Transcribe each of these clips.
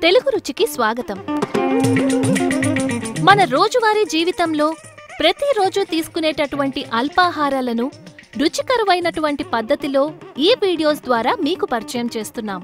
తెలుగు రుచికి స్వాగతం మన రోజువారీ జీవితంలో ప్రతిరోజు తీసుకునేటటువంటి అల్పాహారాలను రుచికరమైనటువంటి పద్ధతిలో ఈ వీడియోస్ ద్వారా మీకు పరిచయం చేస్తున్నాం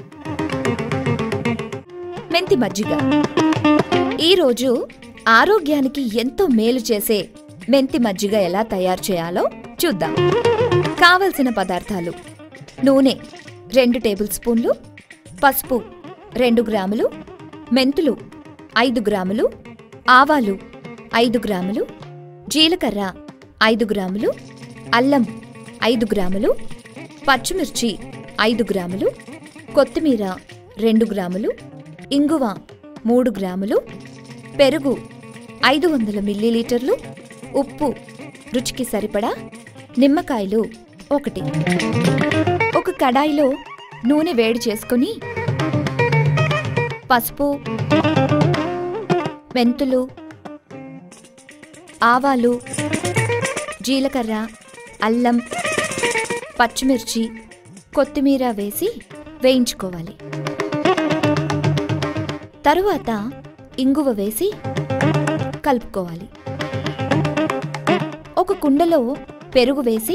మెంతి మజ్జిగ ఈరోజు ఆరోగ్యానికి ఎంతో మేలు చేసే మెంతి మజ్జిగ ఎలా తయారు చేయాలో చూద్దాం కావలసిన పదార్థాలు నూనె రెండు టేబుల్ స్పూన్లు పసుపు రెండు గ్రాములు మెంతులు ఐదు గ్రాములు ఆవాలు ఐదు గ్రాములు జీలకర్ర ఐదు గ్రాములు అల్లం ఐదు గ్రాములు పచ్చిమిర్చి ఐదు గ్రాములు కొత్తిమీర రెండు గ్రాములు ఇంగువ మూడు గ్రాములు పెరుగు ఐదు వందల మిల్లీలీటర్లు ఉప్పు రుచికి సరిపడా నిమ్మకాయలు ఒకటి ఒక కడాయిలో నూనె వేడి చేసుకుని పసుపు మెంతులు ఆవాలు జీలకర్ర అల్లం పచ్చిమిర్చి కొత్తిమీర వేసి వేయించుకోవాలి తరువాత ఇంగువ వేసి కలుపుకోవాలి ఒక కుండలో పెరుగు వేసి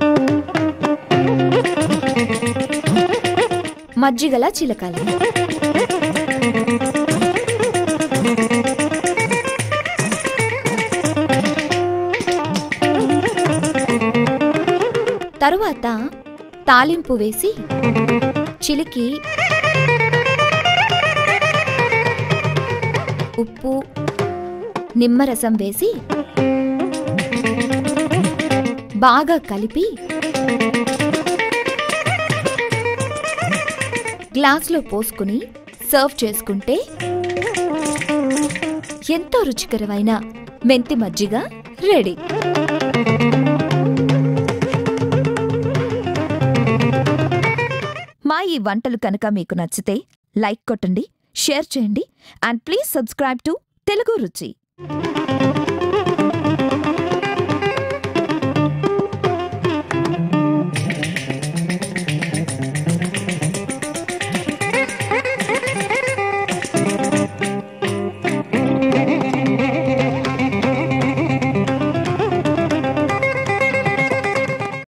మజ్జిగలా చిలకాలి తరువాత తాలింపు వేసి చిలికి ఉప్పు నిమ్మరసం వేసి బాగా కలిపి గ్లాస్లో పోసుకుని సర్వ్ చేసుకుంటే ఎంతో రుచికరమైన మెంతి మజ్జిగ రెడీ మా ఈ వంటలు కనుక మీకు నచ్చితే లైక్ కొట్టండి షేర్ చేయండి and please subscribe to Telugu రుచి